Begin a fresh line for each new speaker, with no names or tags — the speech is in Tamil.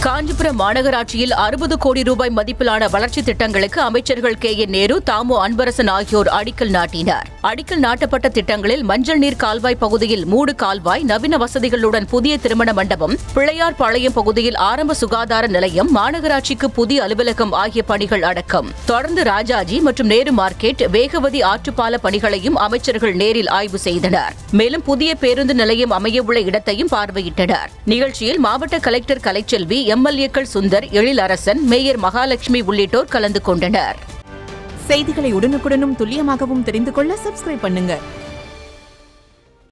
காஞ்சிபுரம் மாநகராட்சியில் அறுபது கோடி ரூபாய் மதிப்பிலான வளர்ச்சி திட்டங்களுக்கு அமைச்சர்கள் கே என் நேரு தாமு அன்பரசன் ஆகியோர் அடிக்கல் நாட்டினர் அடிக்கல் நாட்டப்பட்ட திட்டங்களில் மஞ்சள் நீர் கால்வாய் பகுதியில் மூடு கால்வாய் நவீன வசதிகளுடன் புதிய திருமண மண்டபம் பிள்ளையார் பாளையம் பகுதியில் ஆரம்ப சுகாதார நிலையம் மாநகராட்சிக்கு புதிய அலுவலகம் ஆகிய பணிகள் அடக்கம் தொடர்ந்து ராஜாஜி மற்றும் நேரு மார்க்கெட் வேகவதி ஆற்றுப்பால பணிகளையும் அமைச்சர்கள் நேரில் ஆய்வு செய்தனர் மேலும் புதிய பேருந்து நிலையம் அமையவுள்ள இடத்தையும் பார்வையிட்டனர் நிகழ்ச்சியில் மாவட்ட கலெக்டர் கலைச்செல்வி எம்எல்ஏக்கள் சுந்தர் எழிலரசன் மேயர் மகாலட்சுமி உள்ளிட்டோர் கலந்து கொண்டனர்
செய்திகளை உடனுக்குடனும் துல்லியமாகவும் தெரிந்து கொள்ள சப்ஸ்கிரைப் பண்ணுங்க